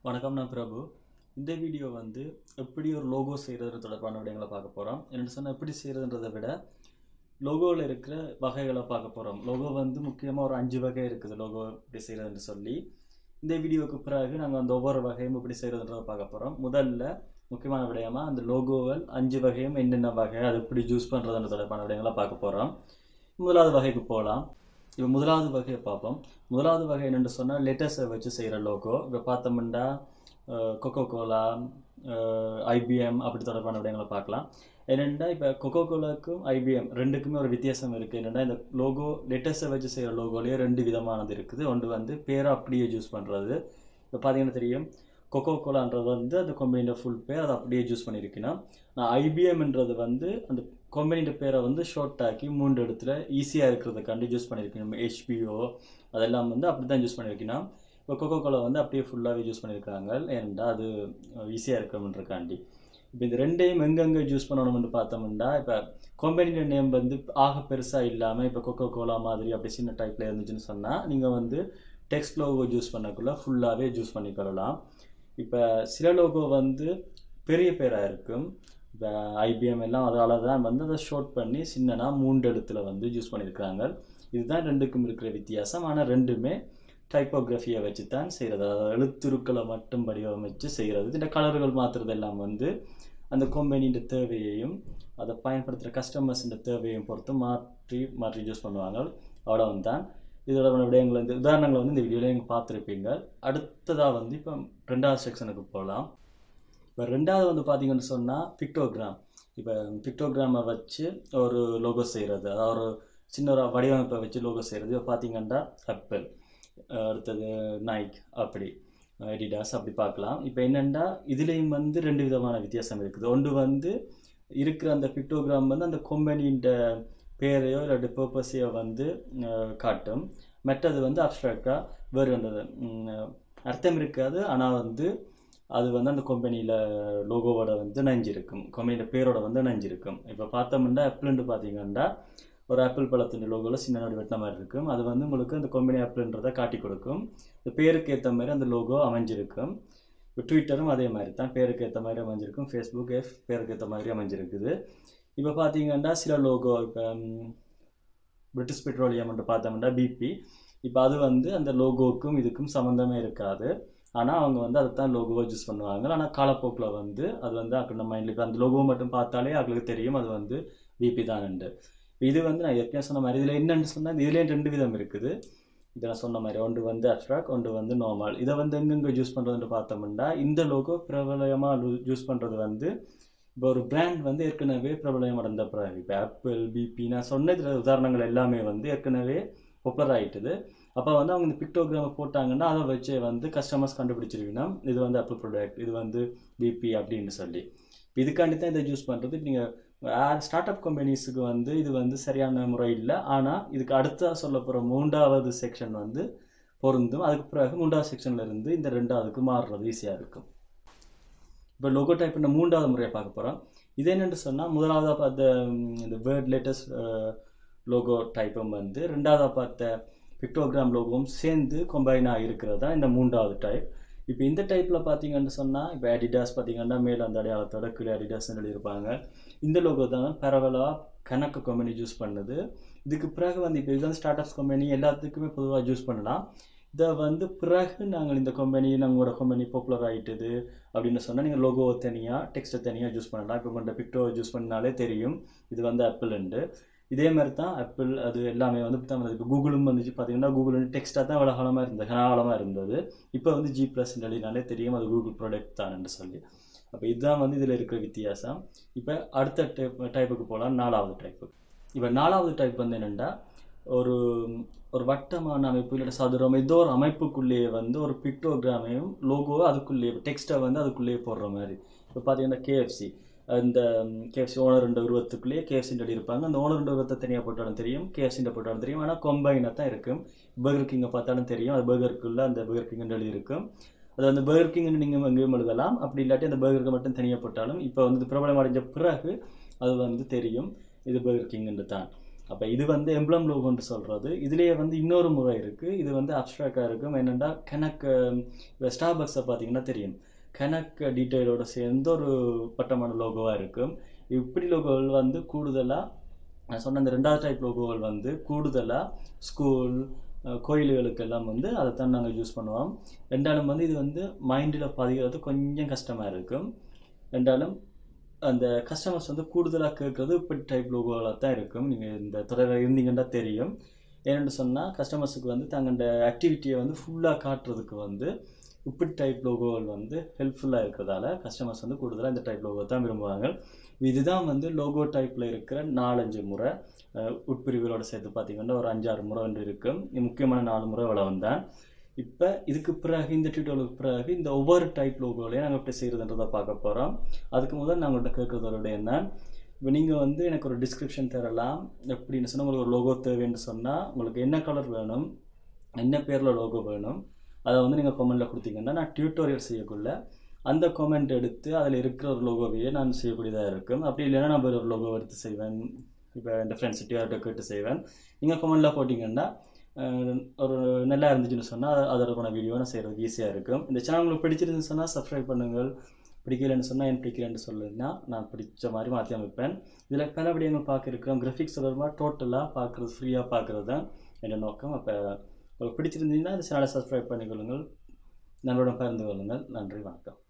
வணக்கம் நான் பிரபு இந்த வீடியோ வந்து எப்படி ஒரு லோகோ செய்கிறது தொடர்பான விடயங்களை பார்க்க போகிறோம் என்னென்னு சொன்னால் எப்படி செய்கிறதுன்றதை விட லோகோவில் இருக்கிற வகைகளை பார்க்க போகிறோம் லோகோ வந்து முக்கியமாக ஒரு அஞ்சு வகை இருக்குது லோகோ எப்படி செய்கிறதுன்னு சொல்லி இந்த வீடியோவுக்கு பிறகு நாங்கள் அந்த ஒவ்வொரு வகையும் எப்படி செய்கிறதுன்றதை பார்க்க போகிறோம் முதல்ல முக்கியமான விடயமா அந்த லோகோவில் அஞ்சு வகையும் என்னென்ன வகை அது எப்படி ஜூஸ் பண்ணுறதுன்ற தொடர்பான விடயங்களை பார்க்க போகிறோம் முதலாவது வகைக்கு போகலாம் இப்போ முதலாவது வகையை பார்ப்போம் முதலாவது வகை என்னென்னு சொன்னால் லெட்டர்ஸை வச்சு செய்கிற லோகோ இப்போ பார்த்தோம்னா கொக்கோ கோலா ஐபிஎம் அப்படி தொடர்பான விடயங்களை பார்க்கலாம் என்னென்னா இப்போ கொக்கோ கோலாக்கும் ஐபிஎம் ரெண்டுக்குமே ஒரு வித்தியாசம் இருக்குது என்னென்னா இந்த லோகோ லெட்டர்ஸை வச்சு செய்கிற லோகோலேயே ரெண்டு விதமானது இருக்குது ஒன்று வந்து பேரை அப்படியே யூஸ் பண்ணுறது இப்போ பார்த்தீங்கன்னா தெரியும் கொக்கோ கோலான்றது வந்து அந்த கம்பெனியோட ஃபுல் பேர் அதை அப்படியே யூஸ் பண்ணியிருக்கணும் நான் ஐபிஎம்ன்றது வந்து அந்த கம்பெனியோட பேரை வந்து ஷார்ட் ஆக்கி மூன்று இடத்துல ஈஸியாக இருக்கிறதுக்காண்டி யூஸ் பண்ணியிருக்கணும் ஹெச்பிஓ அதெல்லாம் வந்து அப்படி தான் யூஸ் பண்ணியிருக்கணும் இப்போ கொக்கோ கோலா வந்து அப்படியே ஃபுல்லாகவே யூஸ் பண்ணியிருக்காங்க ஏன்டா அது ஈஸியாக இருக்கணுன்றக்காண்டி இப்போ இந்த ரெண்டையும் எங்கெங்கே யூஸ் பண்ணணும்னு பார்த்தோம்னா இப்போ கம்பெனியோட நேம் வந்து ஆக பெருசாக இல்லாமல் இப்போ கொக்கோ கோலா மாதிரி அப்படி சின்ன டைப்பில் இருந்துச்சுன்னு சொன்னால் நீங்கள் வந்து டெக்ஸ்ட் லோகோ யூஸ் பண்ணக்குள்ளே ஃபுல்லாகவே யூஸ் பண்ணிக்கொள்ளலாம் இப்போ சில லோகோ வந்து பெரிய பேராக இருக்கும் இப்போ ஐபிஎம் எல்லாம் அதால் தான் வந்து அதை ஷார்ட் பண்ணி சின்னனா மூன்று எழுத்துல வந்து யூஸ் பண்ணியிருக்காங்க இதுதான் ரெண்டுக்கும் இருக்கிற வித்தியாசம் ஆனால் ரெண்டுமே டைப்போகிராஃபியை வச்சு தான் செய்கிறது அதாவது எழுத்துருக்களை மட்டும் வடிவமைச்சு செய்கிறது இந்த கலர்கள் மாற்றுறது எல்லாம் வந்து அந்த கம்பெனியின் தேவையையும் அதை பயன்படுத்துகிற கஸ்டமர்ஸின் தேவையையும் பொறுத்து மாற்றி மாற்றி யூஸ் பண்ணுவாங்க அவ்வளோ தான் இதோட விடயங்கள் வந்து உதாரணங்களை வந்து இந்த வீடியோவில் நீங்கள் பார்த்துருப்பீங்க அடுத்ததாக வந்து இப்போ ரெண்டாவது செக்ஷனுக்கு போகலாம் இப்போ ரெண்டாவது வந்து பார்த்தீங்கன்னு சொன்னால் பிக்டோகிராம் இப்போ பிக்டோகிராமை வச்சு ஒரு லோகோ செய்கிறது அதாவது ஒரு சின்ன ஒரு வடிவமைப்பை வச்சு லோகோ செய்கிறது இப்போ பார்த்தீங்கன்னா ஆப்பிள் அடுத்தது நைக் அப்படி எடிடாஸ் அப்படி பார்க்கலாம் இப்போ என்னென்னா இதுலேயும் வந்து ரெண்டு விதமான வித்தியாசம் இருக்குது ஒன்று வந்து இருக்கிற அந்த பிக்டோகிராம் வந்து அந்த கம்பெனின்ற பேரையோ இல்லாட்டி பர்பஸையோ வந்து காட்டும் மற்றது வந்து அப்ட்ராக்டாக வேறு வந்தது அர்த்தம் இருக்காது ஆனால் வந்து அது வந்து அந்த கம்பெனியில் லோகோவோட வந்து நஞ்சிருக்கும் கம்பெனியோட பேரோட வந்து நஞ்சிருக்கும் இப்போ பார்த்தோம்னா ஆப்பிள்னு பார்த்தீங்கன்னா ஒரு ஆப்பிள் பழத்தின் லோகோவில் சின்ன நோடி வெட்டின மாதிரி இருக்கும் அது வந்து உங்களுக்கு அந்த கம்பெனி ஆப்பிள்ன்றதை காட்டி கொடுக்கும் இந்த பேருக்கு ஏற்ற மாதிரி அந்த லோகோ அமைஞ்சிருக்கும் இப்போ ட்விட்டரும் அதே மாதிரி தான் பேருக்கு ஏற்ற மாதிரி அமைஞ்சிருக்கும் ஃபேஸ்புக் எஃப் பேருக்கு ஏற்ற மாதிரி அமைஞ்சிருக்குது இப்போ பார்த்தீங்கன்னா சில லோகோ இப்போ பிரிட்டிஷ் பெட்ரோலியம்ன்ட்டு பார்த்தோம்னா பிபி இப்போ அது வந்து அந்த லோகோவுக்கும் இதுக்கும் சம்மந்தமே இருக்காது ஆனால் அவங்க வந்து அதை தான் லோகோவை யூஸ் பண்ணுவாங்க ஆனால் காலப்போக்கில் வந்து அது வந்து அப்படி நம்ம மைண்டில் இப்போ அந்த லோகோ மட்டும் பார்த்தாலே அவங்களுக்கு தெரியும் அது வந்து பிபி தான்ண்டு இது வந்து நான் ஏற்கனவே சொன்ன மாதிரி இதில் என்னென்னு சொன்னால் இதுலேயும் ரெண்டு விதம் இருக்குது இதை நான் சொன்ன மாதிரி ஒன்று வந்து அப்ட்ராக்ட் ஒன்று வந்து நார்மல் இதை வந்து எங்கெங்கே யூஸ் பண்ணுறதுன்னு பார்த்தோம்னா இந்த லோகோ பிரபலயமாக யூஸ் பண்ணுறது வந்து இப்போ ஒரு பிராண்ட் வந்து ஏற்கனவே பிரபலம் அடைந்த பிறகு இப்போ ஆப்பிள் பிபி நான் சொன்ன உதாரணங்கள் எல்லாமே வந்து ஏற்கனவே பாப்புலர் ஆகிட்டுது அப்போ வந்து அவங்க இந்த பிக்டோகிராமை போட்டாங்கன்னா அதை வச்சு வந்து கஸ்டமர்ஸ் கண்டுபிடிச்சிருக்கணும் இது வந்து ஆப்பிள் ப்ராடக்ட் இது வந்து பிபி அப்படின்னு சொல்லி இப்போ இதுக்காண்டி தான் இதை யூஸ் பண்ணுறது இப்போ நீங்கள் ஸ்டார்ட் அப் கம்பெனிஸுக்கு வந்து இது வந்து சரியான முறை இல்லை ஆனால் இதுக்கு அடுத்த சொல்ல போகிற மூன்றாவது செக்ஷன் வந்து பொருந்தும் அதுக்கு பிறகு மூன்றாவது செக்ஷனில் இருந்து இந்த ரெண்டாவதுக்கு மாறுறது ஈஸியாக இருக்கும் இப்போ லோகோ டைப் பண்ண மூன்றாவது முறையை பார்க்க போகிறோம் இது என்னென்னு சொன்னால் முதலாவதாக பார்த்த இந்த வேர்ட் லேட்டஸ்ட் லோகோ டைப்பும் வந்து ரெண்டாவதாக பார்த்த பிக்டோகிராம் லோகோவும் சேர்ந்து கொம்பைனாக இருக்கிறது தான் இந்த மூன்றாவது டைப் இப்போ இந்த டைப்பில் பார்த்தீங்கன்னு சொன்னால் இப்போ அடிடாஸ் பார்த்தீங்கன்னா மேலே அந்த அடையாளத்தோட கீழே அடிடாஸ்னு எழுதியிருப்பாங்க இந்த லோகோ தான் பரவலாக கணக்கு கம்பெனி யூஸ் பண்ணுது இதுக்கு பிறகு வந்து இப்போ இதுதான் ஸ்டார்ட் அப்ஸ் கம்பெனி எல்லாத்துக்குமே பொதுவாக யூஸ் பண்ணலாம் இதை வந்து பிறகு நாங்கள் இந்த கம்பெனி நம்மளோட கம்பெனி பாப்புலர் ஆகிட்டுது அப்படின்னு சொன்னால் நீங்கள் லோகோவை தனியாக டெக்ஸ்ட்டை தனியாக யூஸ் பண்ணலாம் இப்போ உங்கள்கிட்ட பிக்டோ யூஸ் பண்ணாலே தெரியும் இது வந்து ஆப்பிள்ண்டு இதே மாதிரி தான் ஆப்பிள் அது எல்லாமே வந்து தான் வந்து இப்போ கூகுளும் வந்துச்சு பார்த்தீங்கன்னா கூகுள் வந்து டெக்ஸ்ட்டாக தான் இவ்வளோ காலமாக இருந்தது கனகாலமாக இருந்தது இப்போ வந்து ஜி ப்ளஸ் எழுதினாலே தெரியும் அது கூகுள் ப்ராடக்ட் தான் சொல்லி அப்போ இதுதான் வந்து இதில் இருக்கிற வித்தியாசம் இப்போ அடுத்த டைப் டைப்புக்கு போகலாம் நாலாவது டைப்பு இப்போ நாலாவது டைப் வந்து என்னென்னா ஒரு ஒரு வட்டமான அமைப்பு இல்லை சதுரம் ஏதோ ஒரு அமைப்புக்குள்ளேயே வந்து ஒரு பிக்டோகிராமையும் லோகோவை அதுக்குள்ளேயே டெக்ஸ்ட்டை வந்து அதுக்குள்ளேயே போடுற மாதிரி இப்போ பார்த்தீங்கன்னா கேஎஃப்சி அந்த கேஎஃப்சி ஓனர் ரெண்டு உருவத்துக்குள்ளேயே கேஎஃப்சின் இருப்பாங்க அந்த ஓனர் ரெண்டு உருவத்தை தனியாக போட்டாலும் தெரியும் கேஎஃப்சின் போட்டாலும் தெரியும் ஆனால் கொம்பைனாக தான் இருக்கும் பர்கர் கிங்கை பார்த்தாலும் தெரியும் அது பர்கருக்குள்ளே அந்த பர்கர் கிங் எழுதி இருக்கும் அது அந்த பர்கர் கிங்னு நீங்கள் எங்கேயும் எழுதலாம் அப்படி இல்லாட்டி அந்த பர்கருக்கு மட்டும் தனியாக போட்டாலும் இப்போ வந்து பிரபலம் அடைஞ்ச பிறகு அது வந்து தெரியும் இது பர்கர் கிங்னு தான் அப்போ இது வந்து எம்ப்ளம் லோகோன்னு சொல்கிறது இதுலேயே வந்து இன்னொரு முறை இருக்குது இது வந்து அப்ட்ராக்டாக இருக்கும் என்னென்னா கணக்கு இப்போ ஸ்டார்பக்ஸை பார்த்தீங்கன்னா தெரியும் கணக்கு டீட்டெயிலோட சேர்ந்து ஒரு பட்டமான லோகோவாக இருக்கும் இப்படி லோகோகள் வந்து கூடுதலாக நான் சொன்ன அந்த ரெண்டாவது டைப் லோகோகள் வந்து கூடுதலாக ஸ்கூல் கோயில்களுக்கெல்லாம் வந்து அதை தான் நாங்கள் யூஸ் பண்ணுவோம் ரெண்டாலும் வந்து இது வந்து மைண்டில் பதிகிறது கொஞ்சம் கஷ்டமாக இருக்கும் ரெண்டாலும் அந்த கஸ்டமர்ஸ் வந்து கூடுதலாக கேட்குறது இப்படி டைப் லோகோவாக தான் இருக்கும் நீங்கள் இந்த துறையில் இருந்தீங்கன்னா தெரியும் ஏன்னு சொன்னால் கஸ்டமர்ஸுக்கு வந்து தங்களோட ஆக்டிவிட்டியை வந்து ஃபுல்லாக காட்டுறதுக்கு வந்து இப்படி டைப் லோகோகள் வந்து ஹெல்ப்ஃபுல்லாக இருக்கிறதால கஸ்டமர்ஸ் வந்து கூடுதலாக இந்த டைப் லோகோ தான் விரும்புவாங்க இதுதான் வந்து லோகோ டைப்பில் இருக்கிற நாலஞ்சு முறை அஹ், உட்பிரிவுகளோட சேர்த்து பார்த்தீங்கன்னா ஒரு அஞ்சாறு முறை வந்து இருக்கும் இது முக்கியமான நாலு முறை வளம் தான் இப்போ இதுக்கு பிறகு இந்த டியூட்டோலுக்கு பிறகு இந்த ஒவ்வொரு டைப் லோகோலையும் நாங்கள் எப்படி செய்கிறதுன்றதை பார்க்க போகிறோம் அதுக்கு முதல் நான் உங்கள்கிட்ட கேட்குறதோட என்ன இப்போ நீங்கள் வந்து எனக்கு ஒரு டிஸ்கிரிப்ஷன் தரலாம் எப்படின்னு சொன்னால் உங்களுக்கு ஒரு லோகோ தேவைன்னு சொன்னால் உங்களுக்கு என்ன கலர் வேணும் என்ன பேரில் லோகோ வேணும் அதை வந்து நீங்கள் கமெண்ட்டில் கொடுத்தீங்கன்னா நான் டியூட்டோரியல் செய்யக்குள்ள அந்த கமெண்ட் எடுத்து அதில் இருக்கிற ஒரு லோகோவையே நான் செய்யக்கூடியதாக இருக்கும் அப்படி இல்லைன்னா நான் வேறு ஒரு லோகோ எடுத்து செய்வேன் இப்போ என் ஃப்ரெண்ட்ஸ் யார்கிட்ட கேட்டு செய்வேன் நீங்கள் கமெண்டில் போட்டிங்கன்னா அஹ், ஒரு நல்லா இருந்துச்சுன்னு சொன்னால் அதோட போன வீடியோ நான் செய்கிறதுக்கு ஈஸியாக இருக்கும் இந்த சேனல் உங்களுக்கு பிடிச்சிருந்துன்னு சொன்னால் சப்ஸ்கிரைப் பண்ணுங்கள் பிடிக்கலன்னு சொன்னால் ஏன் பிடிக்கலன்னு சொல்லுன்னா நான் பிடிச்ச மாதிரி மாற்றி அமைப்பேன் இதில் பல விடயங்கள் பார்க்க இருக்கிறோம் கிராஃபிக்ஸ் தொடர்பாக டோட்டலாக பார்க்குறது ஃப்ரீயாக பார்க்குறது தான் என்னோட நோக்கம் அப்போ உங்களுக்கு பிடிச்சிருந்தீங்கன்னா இந்த சேனலை சப்ஸ்கிரைப் பண்ணிக்கொள்ளுங்கள் நண்பருடன் பகிர்ந்து கொள்ளுங்கள் நன்றி வணக்கம்